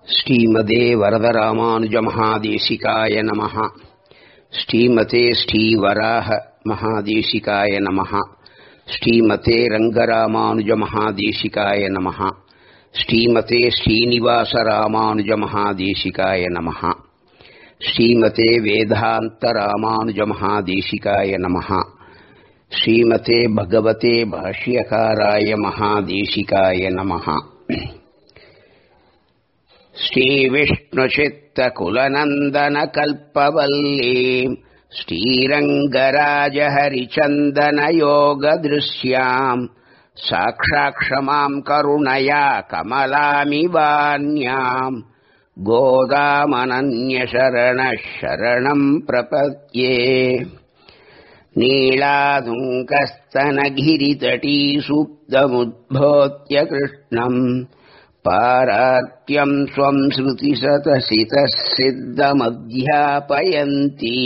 ஸ்ரீமதே வரதராமானுஜமகாதேசிகாய நமः ஸ்ரீமதே ஸ்ரீவராக மகாதேசிகாய நமः ஸ்ரீமதே ரங்கராமானுஜமகாதேசிகாய நமः ஸ்ரீமதே ஸ்ரீனிவாசராமானுஜமகாதேசிகாய நமः ஸ்ரீமதே வேதாந்தராமானுஜமகாதேசிகாய நமः ஸ்ரீமதே பகவதே பாஷ்யகாராய மகாதேசிகாய நமः श्रीविष्णुचित्तकुलनन्दनकल्पवल्लीम् श्रीरङ्गराजहरिचन्दनयोगदृश्याम् साक्षाक्षमाम् करुणया कमलामिवान्याम् गोदामनन्यशरणः शरणम् प्रपद्ये नीलादुङ्कस्तनगिरितटीसुप्तमुद्भोत्य कृष्णम् पारात्यम् स्वम् श्रुतिसतसितः सिद्धमध्यापयन्ती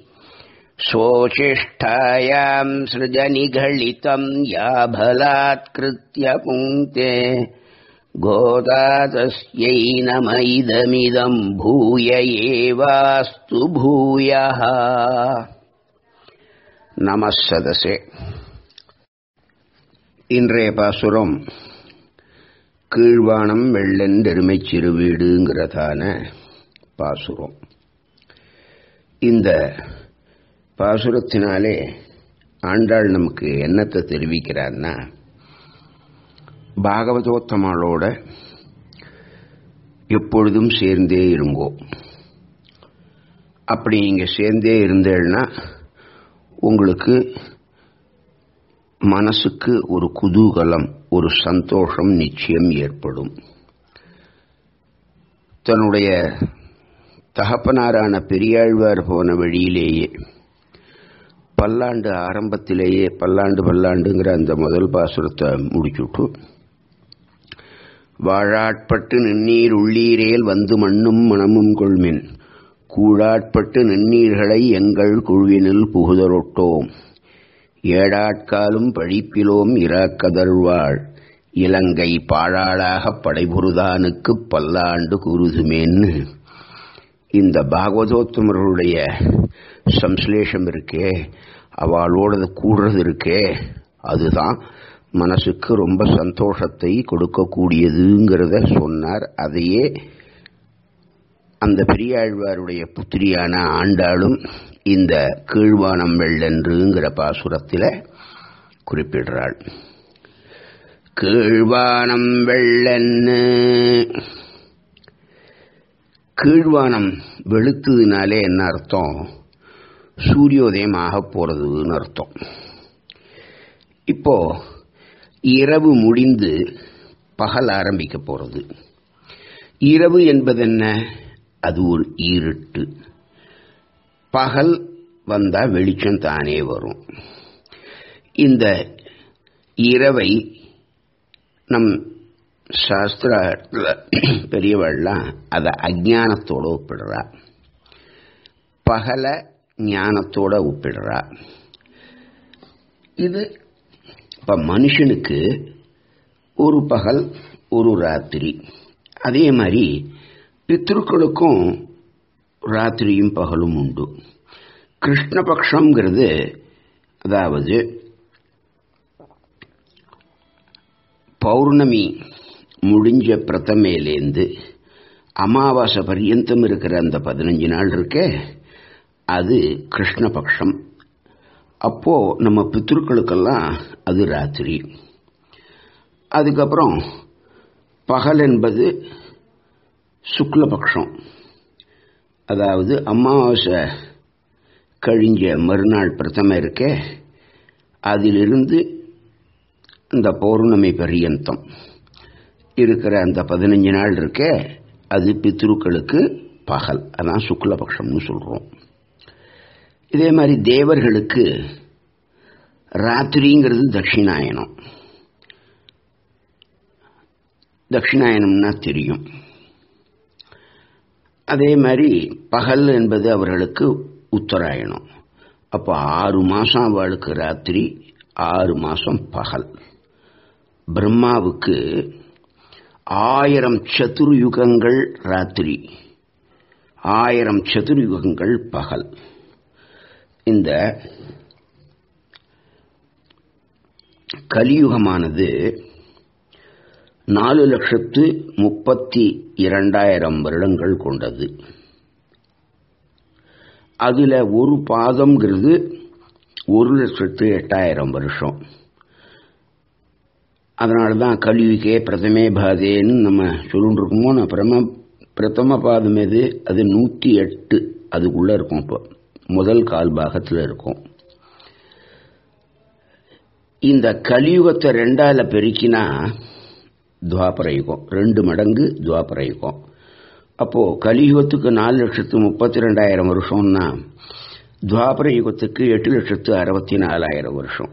स्वोचिष्ठायाम् सृजनिघलितम् याभलात्कृत्य पुङ्क्ते गोदा तस्यै नम इदमिदम् भूय एवास्तु भूयः நம சதசே இன்றைய பாசுரம் கீழ்வானம் வெள்ளென்றெருமை சிறுவீடுங்கிறதான பாசுரம் இந்த பாசுரத்தினாலே ஆண்டாள் நமக்கு என்னத்தை தெரிவிக்கிறான்னா பாகவதோத்தமாளோட எப்பொழுதும் சேர்ந்தே இருங்கோ அப்படி நீங்க சேர்ந்தே இருந்தேன்னா உங்களுக்கு மனசுக்கு ஒரு குதூகலம் ஒரு சந்தோஷம் நிச்சயம் ஏற்படும் தன்னுடைய தகப்பனாரான பெரியாழ்வார் போன வழியிலேயே பல்லாண்டு ஆரம்பத்திலேயே பல்லாண்டு பல்லாண்டுங்கிற அந்த முதல் பாசுரத்தை முடிச்சுட்டு வாழாட்பட்டு நின்னீர் உள்ளீரேல் வந்து மண்ணும் மனமும் கொள்மின் கூழாட்பட்டு நின்னீர்களை எங்கள் குழுவினில் புகுதலொட்டோம் ஏடாட்காலும் பழிப்பிலோம் இராக்கதழ்வாள் இலங்கை பாழாளாக படைபுருதானுக்கு பல்லாண்டு கூறுதுமேன்னு இந்த பாகவதோத்தமர்களுடைய சம்ஸ்லேஷம் இருக்கே அவளோடது கூடுறது இருக்கே அதுதான் மனசுக்கு ரொம்ப சந்தோஷத்தை கொடுக்கக்கூடியதுங்கிறத சொன்னார் அதையே அந்த பெரியாழ்வாருடைய புத்திரியான ஆண்டாளும் இந்த கீழ்வானம் வெள்ளென்றுங்கிற பாசுரத்தில் குறிப்பிடுறாள் கீழ்வானம் வெள்ளன்னு கீழ்வானம் வெளுத்ததுனாலே என்ன அர்த்தம் சூரியோதயம் ஆக போறதுன்னு அர்த்தம் இப்போ இரவு முடிந்து பகல் ஆரம்பிக்க போறது இரவு என்பது என்ன அது ஒரு இருட்டு பகல் வந்தா வெளிச்சம் தானே வரும் இந்த இரவை நம் சாஸ்திர பெரியவள்லாம் அதை அஜானத்தோட ஒப்பிடுறா பகல ஞானத்தோட ஒப்பிடுறா இது இப்ப மனுஷனுக்கு ஒரு பகல் ஒரு ராத்திரி அதே மாதிரி பித்ருக்களுக்கும் ராத்திரியும் பகலும் உண்டு கிருஷ்ணபக்ஷங்கிறது அதாவது பௌர்ணமி முடிஞ்ச பிரதமேலேருந்து அமாவாசை பர்யந்தம் இருக்கிற அந்த பதினஞ்சு நாள் இருக்கே அது கிருஷ்ணபக்ஷம் அப்போ நம்ம பித்ருக்களுக்கெல்லாம் அது ராத்திரி அதுக்கப்புறம் பகல் என்பது சுக்லபக்ஷம் அதாவது அமாவாசை கழிஞ்ச மறுநாள் பிரதம இருக்கே அதிலிருந்து இந்த பௌர்ணமி பரியந்தம் இருக்கிற அந்த பதினஞ்சு நாள் இருக்கே அது பித்ருக்களுக்கு பகல் அதான் சுக்லபக்ஷம்னு சொல்கிறோம் இதே மாதிரி தேவர்களுக்கு ராத்திரிங்கிறது தட்சிணாயனம் தட்சிணாயனம்னா தெரியும் அதே மாதிரி பகல் என்பது அவர்களுக்கு உத்தராயணம் அப்போ ஆறு மாதம் அவளுக்கு ராத்திரி ஆறு மாதம் பகல் பிரம்மாவுக்கு ஆயிரம் சதுர்யுகங்கள் ராத்திரி ஆயிரம் சதுர்யுகங்கள் பகல் இந்த கலியுகமானது நாலு லட்சத்து முப்பத்தி இரண்டாயிரம் வருடங்கள் கொண்டது அதுல ஒரு பாதம்ங்கிறது ஒரு லட்சத்து எட்டாயிரம் வருஷம் அதனால தான் கலியுகே பிரதமே பாதேன்னு நம்ம சொல்லிட்டு இருக்கோமோ நான் பிரம பிரதம பாதம் எது அது நூற்றி எட்டு அதுக்குள்ள இருக்கும் இப்போ முதல் கால் பாகத்தில் இருக்கும் இந்த கலியுகத்தை ரெண்டால பெருக்கினா துவாபர யுகம் ரெண்டு மடங்கு துவாபர யுகம் அப்போ கலியுகத்துக்கு நாலு லட்சத்து முப்பத்தி ரெண்டாயிரம் வருஷம்னா துவாபர யுகத்துக்கு எட்டு லட்சத்து அறுபத்தி நாலாயிரம் வருஷம்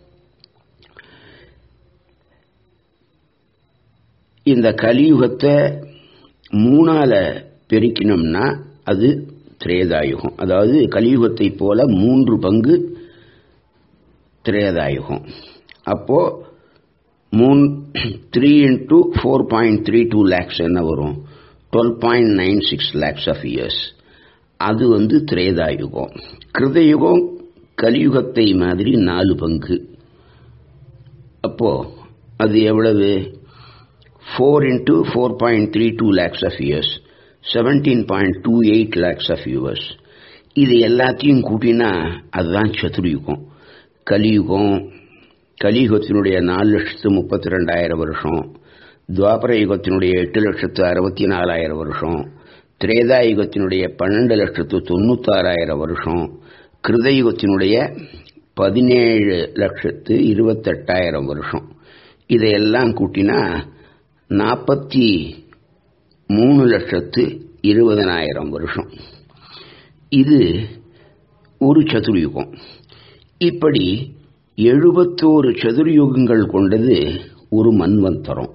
இந்த கலியுகத்தை மூணால பெருக்கினோம்னா அது திரேதாயுகம் அதாவது கலியுகத்தை போல மூன்று பங்கு திரேதாயுகம் அப்போ மூன் three into four point three two lakhs என்ன வரும் twelve point nine six lakhs of years அது வந்து திரேதாயுகம் கிருதயுகம் கலியுகத்தை மாதிரி நாலு பங்கு அப்போ அது எவ்வளவு four into four point three two lakhs of years seventeen point two eight lakhs of years இது எல்லாத்தையும் கூட்டினா அதுதான் சதுர்யுகம் கலியுகம் கலியுகத்தினுடைய நாலு லட்சத்து முப்பத்தி ரெண்டாயிரம் வருஷம் துவாபர யுகத்தினுடைய எட்டு லட்சத்து அறுபத்தி நாலாயிரம் வருஷம் திரேதா யுகத்தினுடைய பன்னெண்டு லட்சத்து தொண்ணூத்தாறாயிரம் வருஷம் கிருதயுகத்தினுடைய பதினேழு லட்சத்து இருபத்தெட்டாயிரம் வருஷம் இதையெல்லாம் கூட்டினா நாற்பத்தி மூணு லட்சத்து இருபதனாயிரம் வருஷம் இது ஒரு சதுர்யுகம் இப்படி எழுபத்தோரு சதுர்யுகங்கள் கொண்டது ஒரு மன்வந்தரம்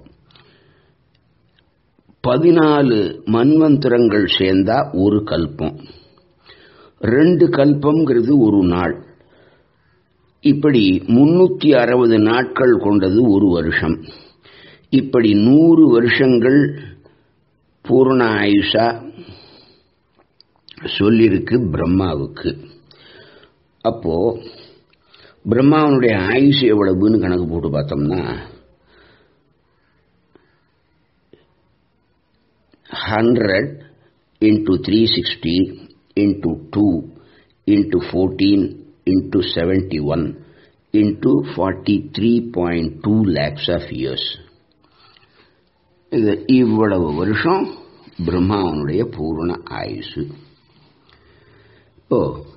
பதினாலு மன்வந்தரங்கள் சேர்ந்தா ஒரு கல்பம் ரெண்டு கல்பம்ங்கிறது ஒரு நாள் இப்படி முன்னூத்தி அறுபது நாட்கள் கொண்டது ஒரு வருஷம் இப்படி நூறு வருஷங்கள் பூர்ண ஆயுஷா சொல்லியிருக்கு பிரம்மாவுக்கு அப்போ பிரம்மாவனுடைய ஆயுஷ் எவ்வளவுன்னு கணக்கு போட்டு பார்த்தோம்னா hundred into three sixty into two into fourteen into seventy one into forty three point two lakhs of years இது இவ்வளவு வருஷம் பிரம்மாவனுடைய பூர்ண ஆயுசு இப்போ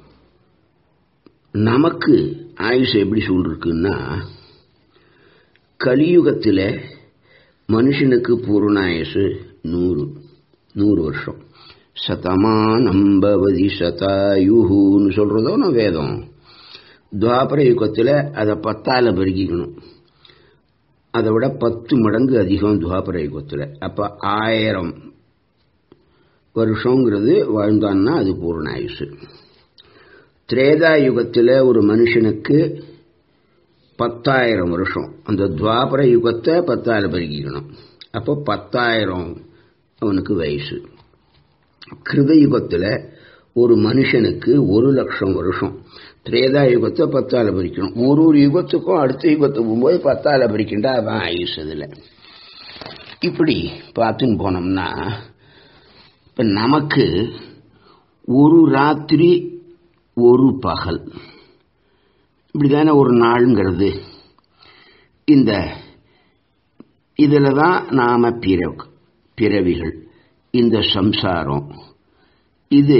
நமக்கு ஆயுஷ் எப்படி சொல்லிருக்குன்னா கலியுகத்தில் மனுஷனுக்கு பூர்ண ஆயுசு நூறு நூறு வருஷம் சதமானம்பவதி சதாயுன்னு சொல்றதோ நான் வேதம் துவாபர யுகத்தில் அதை பத்தால பெருக்கிக்கணும் அதை விட பத்து மடங்கு அதிகம் துவாபர யுகத்தில் அப்போ ஆயிரம் வருஷங்கிறது வாழ்ந்தான்னா அது பூர்ண ஆயுசு திரேதா யுகத்தில் ஒரு மனுஷனுக்கு பத்தாயிரம் வருஷம் அந்த துவாபர யுகத்தை பத்தாயிரம் பெருக்கிக்கணும் அப்போ பத்தாயிரம் அவனுக்கு வயசு கிருத யுகத்தில் ஒரு மனுஷனுக்கு ஒரு லட்சம் வருஷம் திரேதா யுகத்தை பத்தால பிரிக்கணும் ஒரு ஒரு யுகத்துக்கும் அடுத்த யுகத்துக்கு போகும்போது பத்தால பிரிக்கின்றா அவன் ஆயுஷ் அதில் இப்படி பார்த்துன்னு போனோம்னா இப்போ நமக்கு ஒரு ராத்திரி ஒரு பகல் இப்படிதானே ஒரு நாளுங்கிறது இந்த இதில் தான் நாம பிற பிறவிகள் இந்த சம்சாரம் இது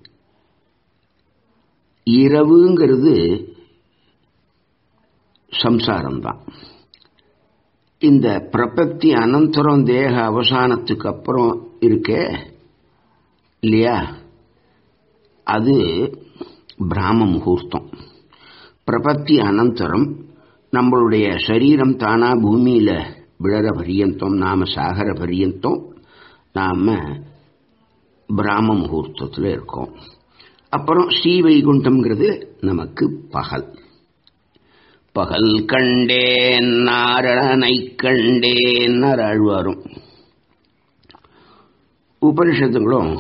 இரவுங்கிறது சம்சாரம்தான் இந்த பிரபத்தி அனந்தரம் தேக அவசானத்துக்கு அப்புறம் இருக்கே இல்லையா அது பிராம முகூர்த்தம் பிரபத்தி அனந்தரம் நம்மளுடைய சரீரம் தானா பூமியில விழற பரியந்தம் நாம சாகர பரியந்தம் நாம பிராம முகூர்த்தத்தில் இருக்கோம் அப்புறம் ஸ்ரீ வைகுண்டம்ங்கிறது நமக்கு பகல் பகல் கண்டேன் நாரணனை கண்டேன் ஆழ்வாரும் உபனிஷத்துங்களும்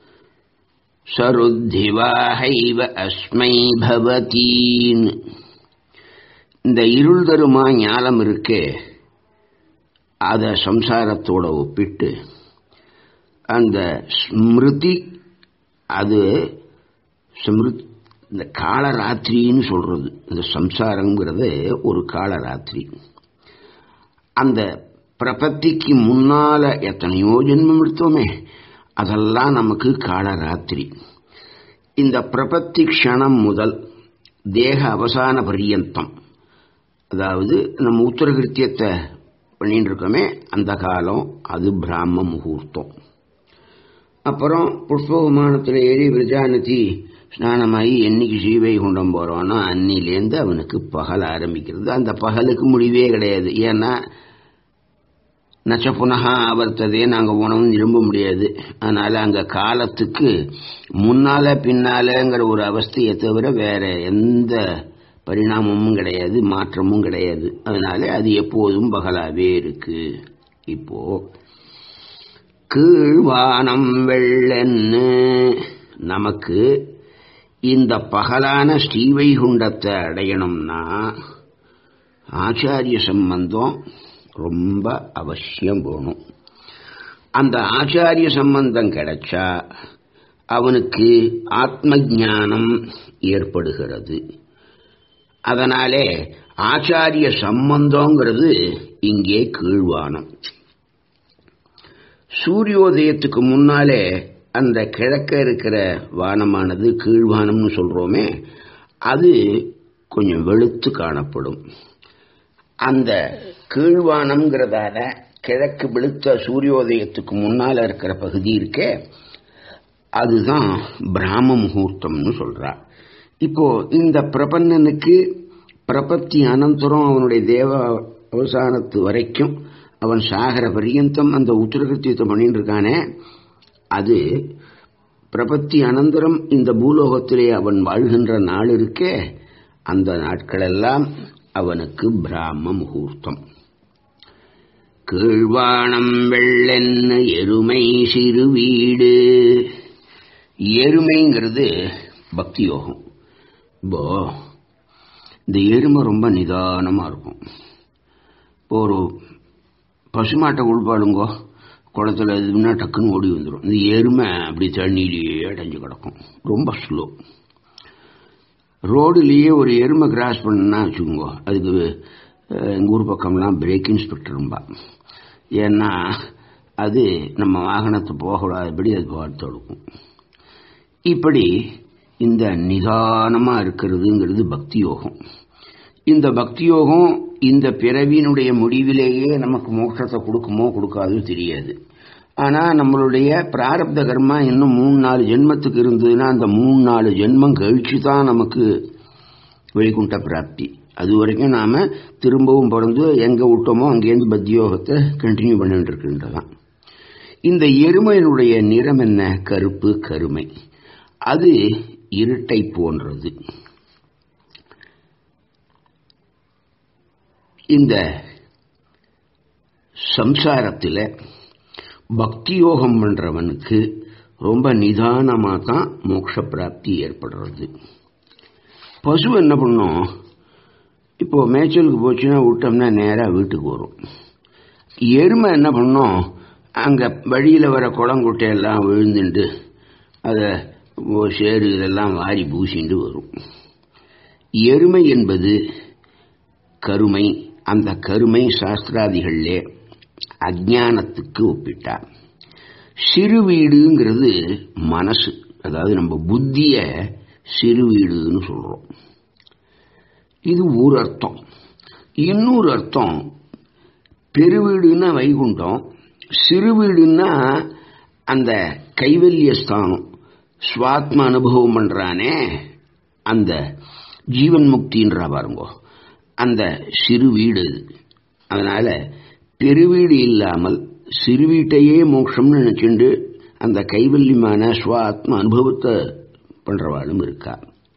சருத்திவாஹைவ அஸ்மை பவதீன் இந்த இருள் தருமா ஞானம் இருக்கே அதை சம்சாரத்தோட ஒப்பிட்டு அந்த ஸ்மிருதி அது ஸ்மிருத் இந்த காலராத்திரின்னு சொல்றது இந்த சம்சாரங்கிறது ஒரு காலராத்திரி அந்த பிரபத்திக்கு முன்னால எத்தனையோ ஜென்மம் எடுத்தோமே அதெல்லாம் நமக்கு காலராத்திரி இந்த பிரபத்தி க்ஷணம் முதல் தேக அவசான பரியந்தம் அதாவது நம்ம உத்தரகிருத்தியத்தை பண்ணிட்டு இருக்கோமே அந்த காலம் அது பிராம முகூர்த்தம் அப்புறம் புஷ்ப விமானத்தில் ஏறி விரஜாநதி ஸ்நானமாகி என்னைக்கு ஸ்ரீவைகுண்டம் போகிறோன்னா அன்னிலேருந்து அவனுக்கு பகல் ஆரம்பிக்கிறது அந்த பகலுக்கு முடிவே கிடையாது ஏன்னா நச்ச புனகா ஆவர்த்ததே நாங்கள் உணவு திரும்ப முடியாது அதனால் அங்கே காலத்துக்கு முன்னால பின்னாலங்கிற ஒரு அவஸ்தையை தவிர வேற எந்த பரிணாமமும் கிடையாது மாற்றமும் கிடையாது அதனால அது எப்போதும் பகலாவே இருக்கு இப்போ கீழ்வானம் வெள்ளன்னு நமக்கு இந்த பகலான ஸ்ரீவைகுண்டத்தை அடையணும்னா ஆச்சாரிய சம்பந்தம் ரொம்ப அவசியம் போகணும் அந்த ஆச்சாரிய சம்பந்தம் கிடைச்சா அவனுக்கு ஆத்ம ஞானம் ஏற்படுகிறது அதனாலே ஆச்சாரிய சம்பந்தங்கிறது இங்கே கீழ்வானம் சூரியோதயத்துக்கு முன்னாலே அந்த கிழக்க இருக்கிற வானமானது கீழ்வானம்னு சொல்றோமே அது கொஞ்சம் வெளுத்து காணப்படும் அந்த கீழ்வானம்ங்கிறதால கிழக்கு வெளுத்த சூரியோதயத்துக்கு முன்னால இருக்கிற பகுதி இருக்கே அதுதான் பிராம முகூர்த்தம்னு சொல்றா இப்போ இந்த பிரபன்னனுக்கு பிரபத்தி அனந்தரம் அவனுடைய தேவ அவசானத்து வரைக்கும் அவன் சாகர பரியந்தம் அந்த உத்தரகிருத்தியத்தை பண்ணிட்டு இருக்கானே அது பிரபத்தி அனந்தரம் இந்த பூலோகத்திலே அவன் வாழ்கின்ற நாள் இருக்கே அந்த நாட்களெல்லாம் அவனுக்கு பிராம முகூர்த்தம் கீழ்வானம் வெள்ளென்னு எருமை சிறு வீடு எருமைங்கிறது பக்தி யோகம் இப்போ இந்த எருமை ரொம்ப நிதானமாக இருக்கும் இப்போ ஒரு பசுமாட்டை உள்பாடுங்கோ குளத்துல இதுனா டக்குன்னு ஓடி வந்துடும் இந்த எருமை அப்படி தண்ணியிலேயே அடைஞ்சு கிடக்கும் ரொம்ப ஸ்லோ ரோடுலேயே ஒரு எருமை கிராஸ் பண்ணா வச்சுக்கோங்க அதுக்கு எங்கள் ஊர் பக்கம்லாம் பிரேக் இன்ஸ்பெக்டரும்பா ஏன்னா அது நம்ம வாகனத்தை போகக்கூடாதபடி அது பார்த்து எடுக்கும் இப்படி இந்த நிதானமாக இருக்கிறதுங்கிறது பக்தி யோகம் இந்த பக்தி யோகம் இந்த பிறவியினுடைய முடிவிலேயே நமக்கு மோட்சத்தை கொடுக்குமோ கொடுக்காதோ தெரியாது ஆனால் நம்மளுடைய பிராரப்த கர்மா இன்னும் மூணு நாலு ஜென்மத்துக்கு இருந்ததுன்னா அந்த மூணு நாலு ஜென்மம் கழிச்சு தான் நமக்கு வைகுண்ட பிராப்தி அது வரைக்கும் நாம் திரும்பவும் பிறந்து எங்கே விட்டோமோ அங்கேருந்து பக்தியோகத்தை கண்டினியூ பண்ணிட்டு இருக்கின்றதான் இந்த எருமையினுடைய நிறம் என்ன கருப்பு கருமை அது இருட்டை போன்றது இந்த சம்சாரத்தில் பக்தி யோகம் பண்றவனுக்கு ரொம்ப நிதானமாக தான் மோட்ச பிராப்தி ஏற்படுறது பசு என்ன பண்ணும் இப்போ மேய்ச்சலுக்கு போச்சுன்னா விட்டோம்னா நேராக வீட்டுக்கு வரும் எருமை என்ன பண்ணும் அங்கே வழியில் வர குளங்குட்டையெல்லாம் விழுந்துட்டு அதை சேரு இதெல்லாம் வாரி பூசிண்டு வரும் எருமை என்பது கருமை அந்த கருமை சாஸ்திராதிகளிலே அஜானத்துக்கு ஒப்பிட்டார் சிறு வீடுங்கிறது மனசு அதாவது நம்ம புத்திய சிறு வீடுன்னு சொல்றோம் இது ஒரு அர்த்தம் இன்னொரு அர்த்தம் பெருவீடுன்னா வைகுண்டம் சிறு வீடுன்னா அந்த கைவல்ய ஸ்தானம் சுவாத்ம அனுபவம் பண்றானே அந்த ஜீவன் முக்தின்றா பாருங்கோ அந்த சிறு வீடு அதனால பெருவீடு இல்லாமல் சிறு வீட்டையே மோட்சம்னு நினைச்சுண்டு அந்த கைவல்யமான சுவாத்ம அனுபவத்தை பண்றவாளும் இருக்கா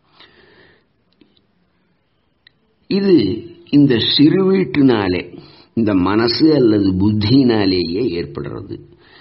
இது இந்த சிறு வீட்டினாலே இந்த மனசு அல்லது புத்தினாலேயே ஏற்படுறது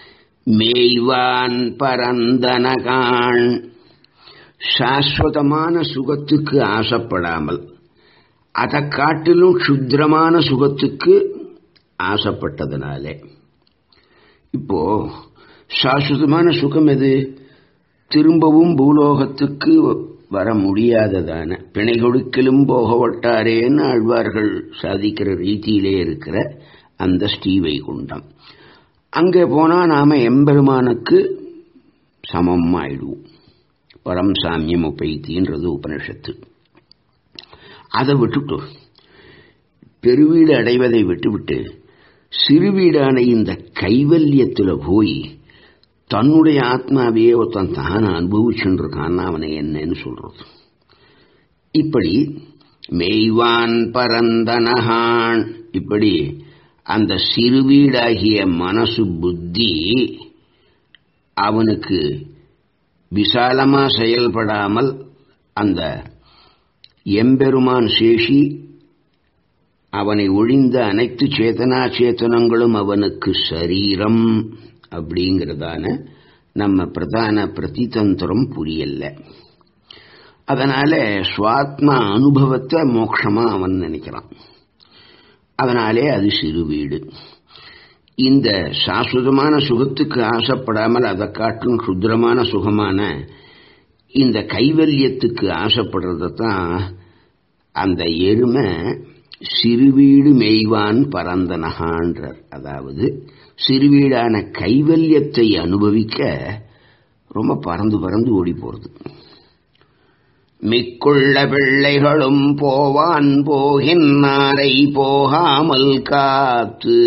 மேய்வான் பரந்தனகான் சாஸ்வதமான சுகத்துக்கு ஆசைப்படாமல் அதை காட்டிலும் க்ஷுத்ரமான சுகத்துக்கு ஆசைப்பட்டதுனாலே இப்போ சாஸ்வதமான சுகம் எது திரும்பவும் பூலோகத்துக்கு வர முடியாததான பிணை கொடுக்கிலும் போக ஒட்டாரேன்னு ஆழ்வார்கள் சாதிக்கிற ரீதியிலே இருக்கிற அந்த ஸ்ரீவைகுண்டம் அங்கே போனால் நாம எம்பெருமானுக்கு சமம் ஆயிடுவோம் பரம் சாமியம் உபைத்தின்றது உபனிஷத்து அதை விட்டுட்டு பெருவீடு அடைவதை விட்டுவிட்டு சிறுவீடான இந்த கைவல்யத்தில் போய் தன்னுடைய ஆத்மாவையே ஒருத்தன் தான் அனுபவிச்சுட்டு இருக்கான்னு அவனை என்னன்னு சொல்றது இப்படி மெய்வான் பரந்தனஹான் இப்படி அந்த சிறுவீடாகிய மனசு புத்தி அவனுக்கு விசாலமா செயல்படாமல் அந்த எம்பெருமான் சேஷி அவனை ஒழிந்த அனைத்து சேதனா சேத்தனங்களும் அவனுக்கு சரீரம் அப்படிங்கிறதான நம்ம பிரதான பிரதிதந்திரம் புரியல அதனால சுவாத்மா அனுபவத்தை மோட்சமா அவன் நினைக்கிறான் அதனாலே அது சிறு வீடு இந்த சாஸ்வதமான சுகத்துக்கு ஆசைப்படாமல் அதை காட்டும் சுத்திரமான சுகமான இந்த கைவல்யத்துக்கு ஆசைப்படுறத தான் அந்த எருமை சிறுவீடு மெய்வான் பரந்தனகான்றார் அதாவது சிறுவீடான கைவல்யத்தை அனுபவிக்க ரொம்ப பறந்து பறந்து ஓடி போறது மிக்குள்ள பிள்ளைகளும் போவான் போகின்னாரை போகாமல் காத்து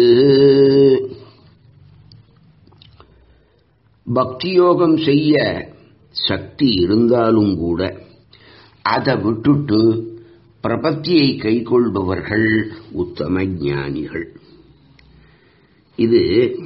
பக்தியோகம் செய்ய சக்தி இருந்தாலும் கூட அதை விட்டுட்டு பிரபத்தியை கைக்கொள்பவர்கள் உத்தம ஞானிகள் இது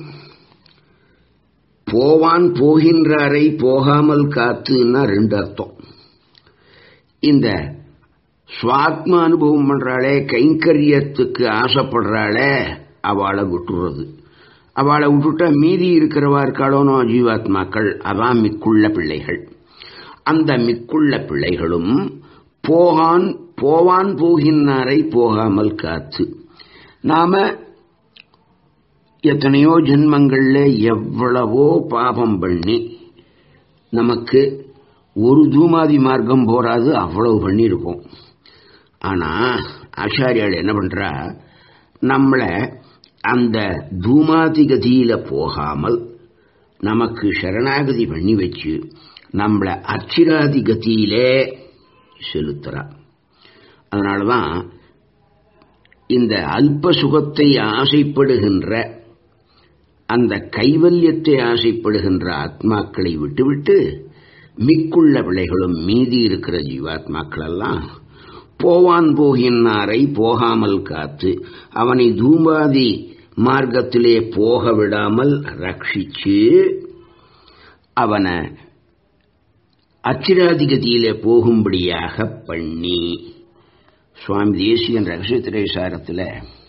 போவான் போகின்றாரை போகாமல் காத்துன்னா ரெண்டு அர்த்தம் இந்த சுவாத்ம அனுபவம் பண்றாளே கைங்கரியத்துக்கு ஆசைப்படுறாளே அவளை விட்டுறது அவளை விட்டுட்டா மீதி இருக்கிறவா இருக்காளோனோ ஜீவாத்மாக்கள் அதான் மிக்குள்ள பிள்ளைகள் அந்த மிக்குள்ள பிள்ளைகளும் போகான் போவான் போகின்றாரை போகாமல் காத்து நாம எத்தனையோ ஜென்மங்கள்ல எவ்வளவோ பாபம் பண்ணி நமக்கு ஒரு தூமாதி மார்க்கம் போராது அவ்வளவு பண்ணியிருப்போம் ஆனா ஆச்சாரியால் என்ன பண்றா நம்மளை அந்த தூமாதி கதியில போகாமல் நமக்கு சரணாகதி பண்ணி வச்சு நம்மளை அச்சிராதி கதியிலே செலுத்துறா அதனாலதான் இந்த அல்ப சுகத்தை ஆசைப்படுகின்ற அந்த கைவல்யத்தை ஆசைப்படுகின்ற ஆத்மாக்களை விட்டுவிட்டு மிக்குள்ள பிள்ளைகளும் மீதி இருக்கிற ஜீவாத்மாக்கள் எல்லாம் போவான் போகின்றாரை போகாமல் காத்து அவனை தூம்பாதி மார்க்கத்திலே போக விடாமல் ரட்சிச்சு அவனை அச்சிராதிகதியிலே போகும்படியாக பண்ணி சுவாமி தேசியன் ரகசிய திரைசாரத்தில்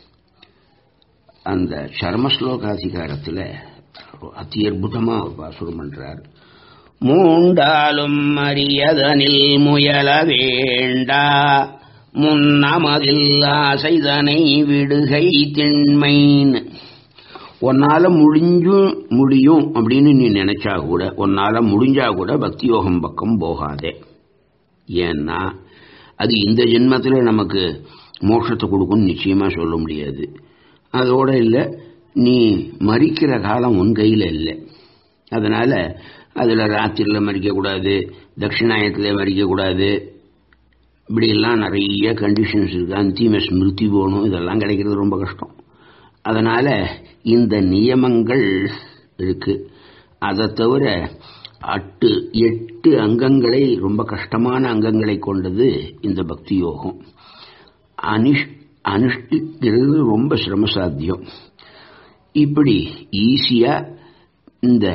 அந்த சர்மஸ்லோகாதிகாரத்தில் அதி அற்புதமா ஒரு பாசுரம் பண்றார் மூண்டாலும் அரியதனில் முயல வேண்டா முன்னமதில் ஆசைதனை விடுகை திண்மைன்னு உன்னால முடிஞ்சும் முடியும் அப்படின்னு நீ நினைச்சா கூட உன்னால முடிஞ்சா கூட பக்தி யோகம் பக்கம் போகாதே ஏன்னா அது இந்த ஜென்மத்தில் நமக்கு மோட்சத்தை கொடுக்கும்னு நிச்சயமா சொல்ல முடியாது அதோட இல்லை நீ மறிக்கிற காலம் உன் கையில் இல்லை அதனால அதில் ராத்திரியில் மறிக்கக்கூடாது தட்சிணாயத்தில் மறிக்கக்கூடாது இப்படியெல்லாம் நிறைய கண்டிஷன்ஸ் இருக்கு அந்திம ஸ்மிருதி போகணும் இதெல்லாம் கிடைக்கிறது ரொம்ப கஷ்டம் அதனால இந்த நியமங்கள் இருக்கு அதை தவிர அட்டு எட்டு அங்கங்களை ரொம்ப கஷ்டமான அங்கங்களை கொண்டது இந்த பக்தி யோகம் அனிஷ் அனுஷ்டிக்கிறது ரொம்ப சிரமசாத்தியம் இப்படி ஈஸியா இந்த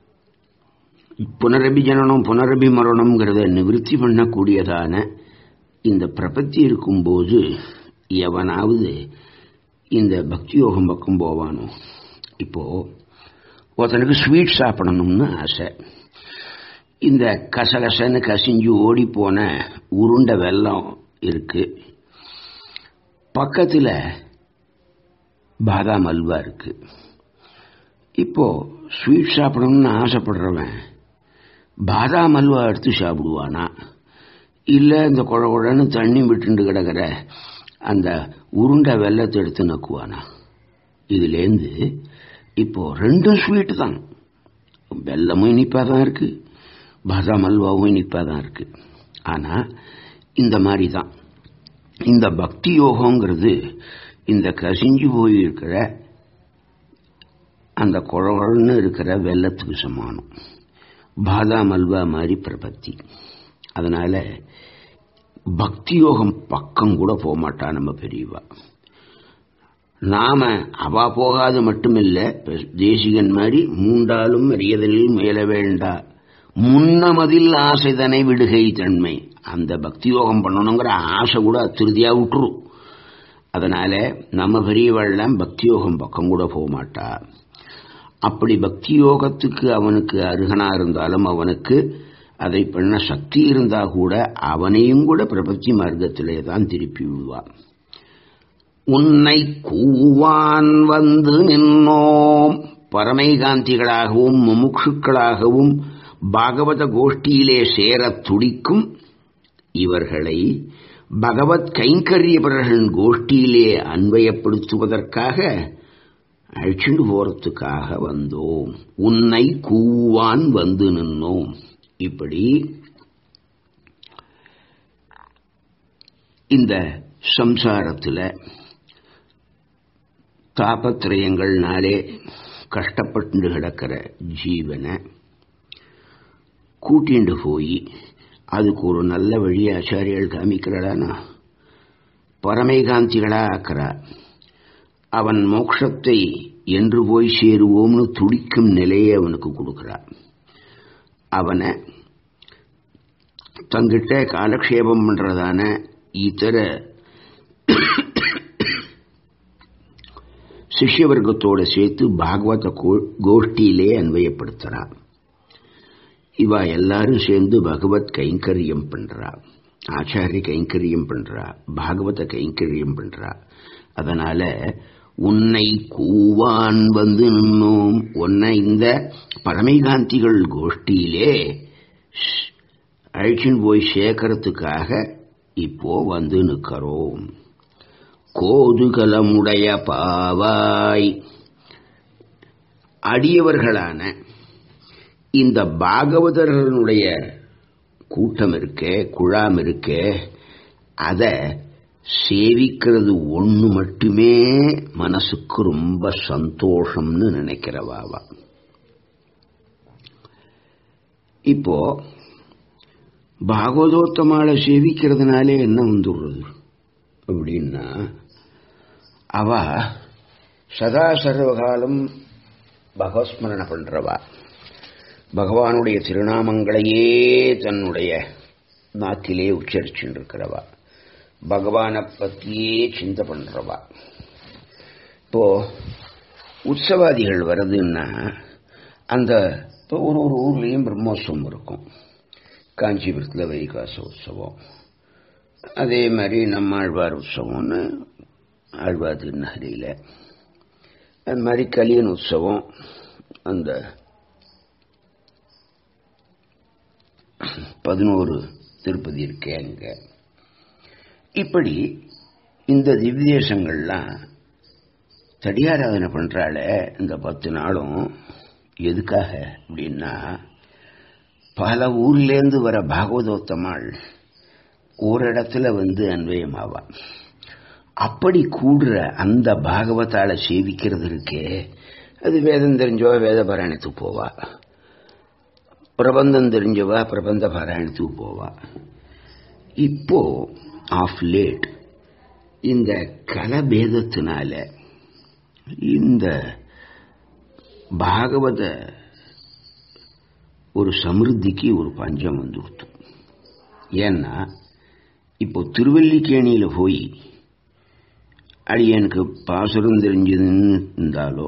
புனரபி ஜனனம் புனரபி மரணம்ங்கிறத நிவர்த்தி பண்ணக்கூடியதான இந்த பிரபத்தி இருக்கும்போது எவனாவது இந்த பக்தி யோகம் பக்கம் போவானோ இப்போ ஒருத்தனுக்கு ஸ்வீட் சாப்பிடணும்னு ஆசை இந்த கசகசன்னு கசிஞ்சு ஓடி போன உருண்டை வெல்லம் இருக்கு பக்கத்தில் பாதாம் அல்வா இருக்கு இப்போ ஸ்வீட் சாப்பிடணும்னு ஆசைப்படுறவன் பாதாம் அல்வா எடுத்து சாப்பிடுவானா இல்லை இந்த குழ குழன்னு தண்ணி விட்டுண்டு கிடக்கிற அந்த உருண்டை வெள்ளத்தை எடுத்து நக்குவானா இதுலேருந்து இப்போ ரெண்டும் ஸ்வீட்டு தான் வெள்ளமும் இனிப்பாக தான் இருக்கு பாதாம் அல்வாவும் இனிப்பாக தான் இருக்கு ஆனால் இந்த மாதிரி தான் இந்த பக்தி யோகங்கிறது இந்த கசிஞ்சு போய் இருக்கிற அந்த குழகுழன்னு இருக்கிற வெள்ளத்துக்கு சமானம் பாதாம் அல்வா மாதிரி பிரபத்தி அதனால பக்தி யோகம் பக்கம் கூட போக மாட்டா நம்ம பெரியவா நாம அவா போகாது மட்டுமில்ல தேசிகன் மாதிரி மூண்டாலும் அறியதலில் முயல வேண்டா முன்னமதில் ஆசைதனை விடுகை தன்மை அந்த பக்தி யோகம் பண்ணணுங்கிற ஆசை கூட திருதியா விட்டுரும் அதனால நம்ம பெரியவாழ்லாம் பக்தி யோகம் பக்கம் கூட போக மாட்டா அப்படி பக்தி யோகத்துக்கு அவனுக்கு அருகனா இருந்தாலும் அவனுக்கு அதை பண்ண சக்தி இருந்தா கூட அவனையும் கூட பிரபத்தி மார்க்கத்திலே தான் திருப்பி விடுவான் உன்னை கூவான் வந்து நின்னோம் பரமைகாந்திகளாகவும் முமுட்சுக்களாகவும் பாகவத கோஷ்டியிலே சேரத் துடிக்கும் இவர்களை பகவத் கைங்கரியவர்களின் கோஷ்டியிலே அன்வயப்படுத்துவதற்காக அழிச்சுண்டு போறதுக்காக வந்தோம் உன்னை கூவான் வந்து நின்னோம் இப்படி இந்த சம்சாரத்தில் தாபத்திரயங்கள்னாலே கஷ்டப்பட்டு கிடக்கிற ஜீவனை கூட்டிண்டு போய் அதுக்கு ஒரு நல்ல வழி ஆச்சாரியர்கள் காமிக்கிறானா பரமைகாந்திகளா ஆக்கிறா அவன் மோட்சத்தை என்று போய் சேருவோம்னு துடிக்கும் நிலையை அவனுக்கு கொடுக்கிறா அவனை தங்கிட்ட காலக்ஷேபம் பண்றதான இதர சிஷ்யவர்க்கத்தோட சேர்த்து பாகவத கோஷ்டியிலே அன்வயப்படுத்துறான் இவ எல்லாரும் சேர்ந்து பகவத் கைங்கரியம் பண்றா ஆச்சாரிய கைங்கரியம் பண்றா பாகவத கைங்கரியம் பண்றா அதனால உன்னை கூவான் வந்து நின்னோம் உன்னை இந்த பரமைகாந்திகள் கோஷ்டியிலே அழிச்சின் போய் சேர்க்கறதுக்காக இப்போ வந்து நிற்கிறோம் கோதுகலமுடைய பாவாய் அடியவர்களான இந்த பாகவதர்களுடைய கூட்டம் இருக்கே குழாம் இருக்கே அதை சேவிக்கிறது ஒன்று மட்டுமே மனசுக்கு ரொம்ப சந்தோஷம்னு நினைக்கிறவாவா இப்போ பாகவதோத்தமாளை சேவிக்கிறதுனாலே என்ன வந்துடுறது அப்படின்னா அவ சதா சர்வகாலம் பகவஸ்மரண பண்றவா பகவானுடைய திருநாமங்களையே தன்னுடைய நாக்கிலே உச்சரிச்சுட்டு இருக்கிறவா பகவானை பற்றியே சிந்தை பண்றவா இப்போ உற்சவாதிகள் வருதுன்னா அந்த இப்போ ஒரு ஒரு ஊர்லேயும் பிரம்மோற்சவம் இருக்கும் காஞ்சிபுரத்தில் வைகாச உற்சவம் அதே மாதிரி நம்ம ஆழ்வார் உற்சவம்னு ஆழ்வார் திருநகரியில் அது மாதிரி கலியன் உற்சவம் அந்த பதினோரு திருப்பதி இருக்கே அங்க இப்படி இந்த திவ்யதேசங்கள்லாம் தடியாராதனை பண்றால இந்த பத்து நாளும் எதுக்காக அப்படின்னா பல ஊர்லேருந்து வர பாகவதோத்தமாள் ஒரு இடத்துல வந்து அன்வயமாவா அப்படி கூடுற அந்த பாகவதால சேவிக்கிறது இருக்கே அது வேதம் தெரிஞ்சவா வேத பாராயணத்துக்கு போவா பிரபந்தம் தெரிஞ்சவா பிரபந்த பாராயணத்துக்கு போவா இப்போ ஆஃப் லேட் இந்த கலபேதத்தினால இந்த பாகவத ஒரு சமிருத்திக்கு ஒரு பஞ்சம் வந்துடுத்து ஏன்னா இப்போ திருவல்லிக்கேணியில் போய் அடியனுக்கு பாசுரம் தெரிஞ்சதுன்னு இருந்தாலோ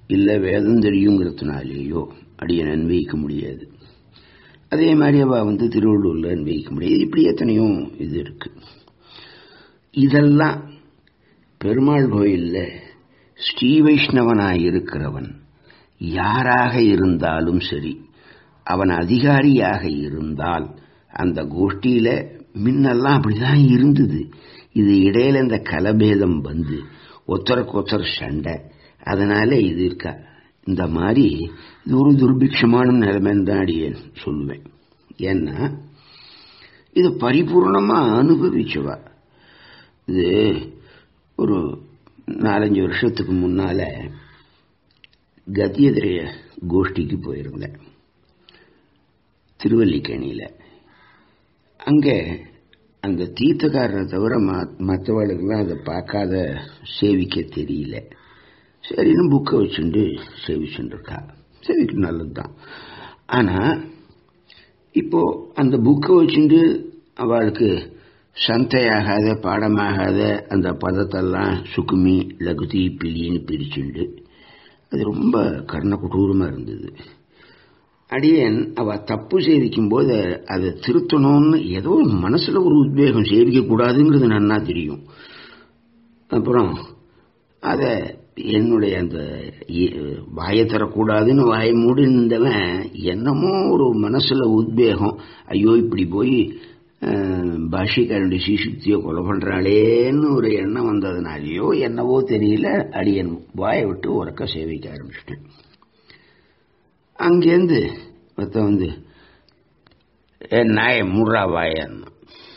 இல்லை வேதம் தெரியுங்கிறதுனாலேயோ அடியன் அன்வயிக்க முடியாது அதே மாதிரி அவள் வந்து திருவள்ளூரில் அன்வயிக்க முடியாது இப்படி எத்தனையோ இது இருக்கு இதெல்லாம் பெருமாள் கோயிலில் ஸ்ரீ வைஷ்ணவனாய் இருக்கிறவன் யாராக இருந்தாலும் சரி அவன் அதிகாரியாக இருந்தால் அந்த கோஷ்டியில முன்னெல்லாம் அப்படிதான் இருந்தது இது இடையில இந்த கலபேதம் வந்து ஒத்தருக்கு ஒத்தர் சண்டை அதனால இது இருக்கா இந்த மாதிரி இது ஒரு துர்பிக்ஷமான நிலைமைன்னு தான் அடியேன் சொல்லுவேன் ஏன்னா இது பரிபூர்ணமா அனுபவிச்சவா இது ஒரு நாலஞ்சு வருஷத்துக்கு முன்னால கத்தியதிரைய கோஷ்டிக்கு போயிருந்தேன் திருவல்லிக்கேணியில் அங்கே அந்த தீர்த்தக்காரரை தவிர மற்றவர்களுக்கெல்லாம் அதை பார்க்காத சேவிக்க தெரியல சரின்னு புக்கை வச்சுட்டு சேவிச்சுட்டு இருக்கா சேவிக்க நல்லது தான் ஆனால் இப்போ அந்த புக்கை வச்சுட்டு அவளுக்கு சந்தையாகாத பாடமாகாத அந்த பதத்தெல்லாம் சுக்குமி லகுதி பிலின்னு பிரிச்சுண்டு அது ரொம்ப கர்ண கொடூரமாக இருந்தது அடியன் அவ தப்பு சேவிக்கும் போது அதை திருத்தணும்னு ஏதோ மனசுல ஒரு உத்வேகம் சேவிக்க கூடாதுங்கிறது நன்னா தெரியும் அப்புறம் அதை என்னுடைய அந்த வாயை தரக்கூடாதுன்னு வாயை மூடிந்தவன் என்னமோ ஒரு மனசுல உத்வேகம் ஐயோ இப்படி போய் பாஷிக்காரனுடைய சீசுக்தியை கொலை பண்றாளேன்னு ஒரு எண்ணம் வந்ததுனாலேயோ என்னவோ தெரியல அடியன் வாயை விட்டு உறக்க சேவிக்க ஆரம்பிச்சிட்டேன் அங்கேருந்து ஒருத்த வந்து ஏ நாய முர்ரா வாயன்னு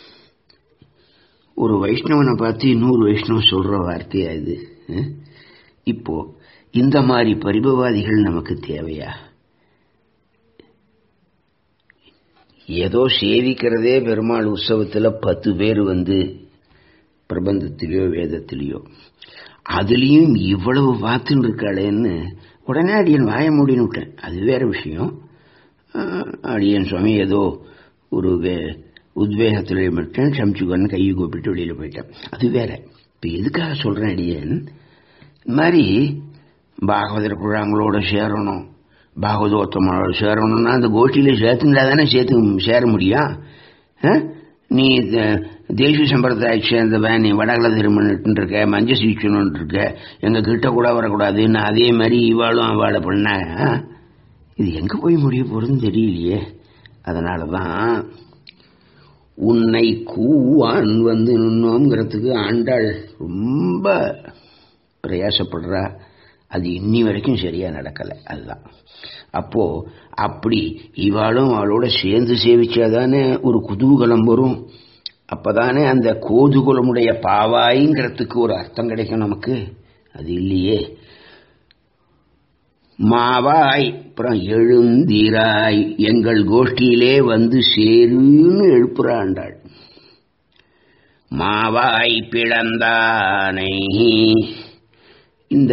ஒரு வைஷ்ணவனை பார்த்து இன்னொரு வைஷ்ணவன் சொல்ற வார்த்தையா இது இப்போ இந்த மாதிரி பரிபவாதிகள் நமக்கு தேவையா ஏதோ சேவிக்கிறதே பெருமாள் உற்சவத்தில் பத்து பேர் வந்து பிரபந்தத்திலேயோ வேதத்திலேயோ அதுலேயும் இவ்வளவு பார்த்துன்னு இருக்காளேன்னு உடனே அடியன் வாய மூடின்னு விட்டேன் அது வேற விஷயம் அடியன் சுவாமி ஏதோ ஒரு வே உத்வேகத்தில் மட்டும் சமைச்சுக்கன்னு கையை கூப்பிட்டு வெளியில் போயிட்டேன் அது வேற இப்போ எதுக்காக சொல்கிறேன் அடியன் இது மாதிரி பாகவதர் குழாங்களோட சேரணும் பாகவதோத்தமனோட சேரணும்னா அந்த கோஷ்டியில் சேர்த்துண்டா தானே சேர்த்து சேர முடியும் நீ தேசிய சம்பிரதாய சேர்ந்தவன் நீ வடகல திருமணிட்டு இருக்க மஞ்ச சீச்சணும்னு இருக்க எங்க கிட்ட கூட வரக்கூடாதுன்னு அதே மாதிரி இவாளும் அவளை பண்ண இது எங்க போய் முடிய போறதுன்னு தெரியலையே அதனால தான் உன்னை கூவான் வந்து நின்னோங்கிறதுக்கு ஆண்டாள் ரொம்ப பிரயாசப்படுறா அது இன்னி வரைக்கும் சரியா நடக்கல அதுதான் அப்போ அப்படி இவாளும் அவளோட சேர்ந்து சேவிச்சாதானே ஒரு குதூகலம் வரும் அப்பதானே அந்த கோதுகுலமுடைய பாவாய்ங்கிறதுக்கு ஒரு அர்த்தம் கிடைக்கும் நமக்கு அது இல்லையே மாவாய் அப்புறம் எழுந்தீராய் எங்கள் கோஷ்டியிலே வந்து சேருன்னு எழுப்புறாண்டாள் மாவாய் பிளந்தானை இந்த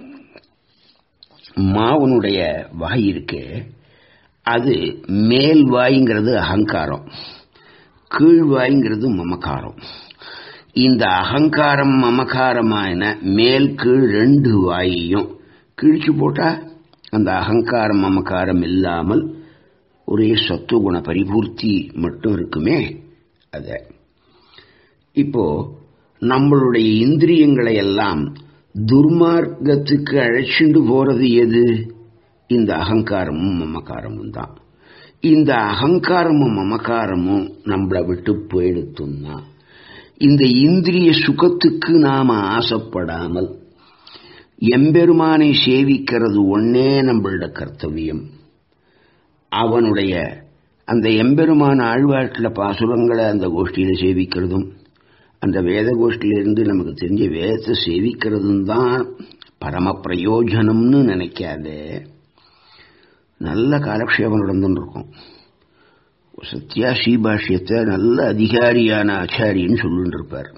மாவனுடைய வாய் இருக்கு அது மேல் வாய்ங்கிறது அகங்காரம் கீழ் வாய்ங்கிறது மமக்காரம் இந்த அகங்காரம் மமக்காரமான மேல் கீழ் ரெண்டு வாயையும் கிழிச்சு போட்டா அந்த அகங்காரம் மமக்காரம் இல்லாமல் ஒரே சத்துவகுண பரிபூர்த்தி மட்டும் இருக்குமே அத இப்போ நம்மளுடைய இந்திரியங்களை எல்லாம் துர்மார்க்கத்துக்கு அழைச்சிண்டு போறது எது இந்த அகங்காரமும் மமக்காரமும் தான் இந்த அகங்காரமும் மமக்காரமும் நம்மளை விட்டு போயிடுத்துன்னா இந்த இந்திரிய சுகத்துக்கு நாம ஆசைப்படாமல் எம்பெருமானை சேவிக்கிறது ஒன்னே நம்மளோட கர்த்தவியம் அவனுடைய அந்த எம்பெருமான ஆழ்வாட்டில் பாசுரங்களை அந்த கோஷ்டியில சேவிக்கிறதும் அந்த வேத கோஷ்டியிலிருந்து நமக்கு தெரிஞ்ச வேதத்தை சேவிக்கிறதும் தான் பரம பிரயோஜனம்னு நினைக்காதே நல்ல காலக்ஷேபம் நடந்துன்னு இருக்கும் சத்யா ஸ்ரீபாஷ்யத்தை நல்ல அதிகாரியான ஆச்சாரின்னு சொல்லிட்டு இருப்பார்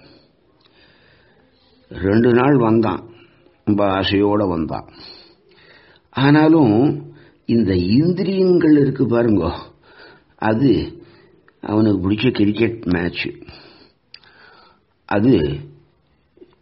ரெண்டு நாள் வந்தான் ரொம்ப ஆசையோட வந்தான் ஆனாலும் இந்த இந்திரியங்கள் இருக்கு பாருங்க அது அவனுக்கு பிடிச்ச கிரிக்கெட் மேட்ச் அது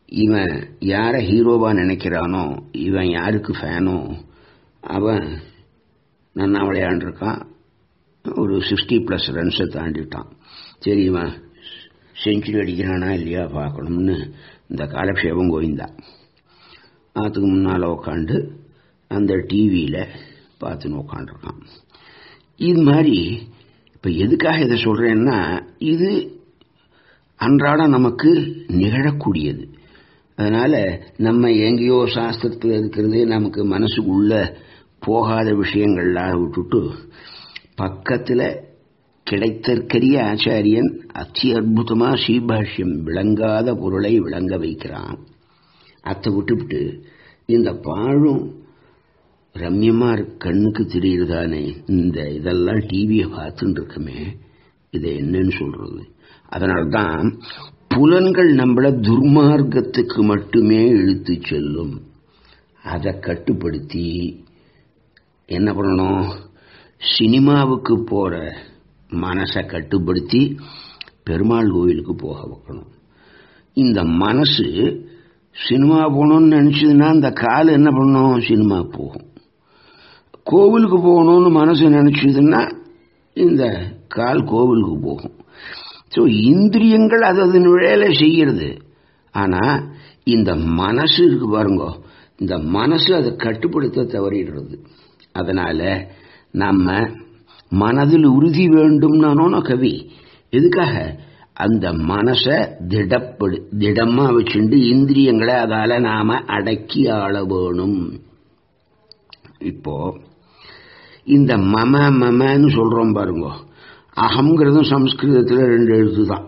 இவன் யாரை ஹீரோவா நினைக்கிறானோ இவன் யாருக்கு ஃபேனோ அவன் நன்னா விளையாண்டுருக்கான் ஒரு சிக்ஸ்டி ப்ளஸ் ரன்ஸை தாண்டிட்டான் சரி இவன் செஞ்சுரி அடிக்கிறானா இல்லையா பார்க்கணும்னு இந்த காலக்ஷேபம் கோவிந்தா அதுக்கு முன்னால் உக்காண்டு அந்த டிவியில் பார்த்துன்னு உக்காண்டிருக்கான் இது மாதிரி இப்போ எதுக்காக இதை சொல்கிறேன்னா இது அன்றாடம் நமக்கு நிகழக்கூடியது அதனால நம்ம எங்கேயோ சாஸ்திரத்தில் இருக்கிறது நமக்கு மனசுக்குள்ள போகாத விஷயங்கள்லாம் விட்டுட்டு பக்கத்தில் கிடைத்தற்கரிய ஆச்சாரியன் அத்தி அற்புதமா ஸ்ரீபாஷ்யம் விளங்காத பொருளை விளங்க வைக்கிறான் அத்தை விட்டுவிட்டு இந்த பாழும் ரம்யமா இருக்கு கண்ணுக்கு தெரியுதானே இந்த இதெல்லாம் டிவியை பார்த்துட்டு இருக்கமே இதை என்னன்னு சொல்றது அதனால்தான் புலன்கள் நம்மள துர்மார்க்கத்துக்கு மட்டுமே இழுத்து செல்லும் அதை கட்டுப்படுத்தி என்ன பண்ணணும் சினிமாவுக்கு போற மனசை கட்டுப்படுத்தி பெருமாள் கோவிலுக்கு போக வைக்கணும் இந்த மனசு சினிமா போகணும்னு நினைச்சதுன்னா இந்த கால் என்ன பண்ணும் சினிமா போகும் கோவிலுக்கு போகணும்னு மனசு நினைச்சதுன்னா இந்த கால் கோவிலுக்கு போகும் ஸோ இந்திரியங்கள் அது அதன் வேலை செய்யறது ஆனா இந்த மனசு இருக்கு பாருங்க இந்த மனசு அதை கட்டுப்படுத்த தவறிடுறது அதனால நம்ம மனதில் உறுதி வேண்டும்னானோன கவி எதுக்காக அந்த மனசை திடப்படு திடமா வச்சுண்டு இந்திரியங்களை அதால நாம அடக்கி ஆள வேணும் இப்போ இந்த மம மமன்னு சொல்றோம் பாருங்க அகங்கிறதும் சம்ஸ்கிருதத்தில் ரெண்டு எழுத்து தான்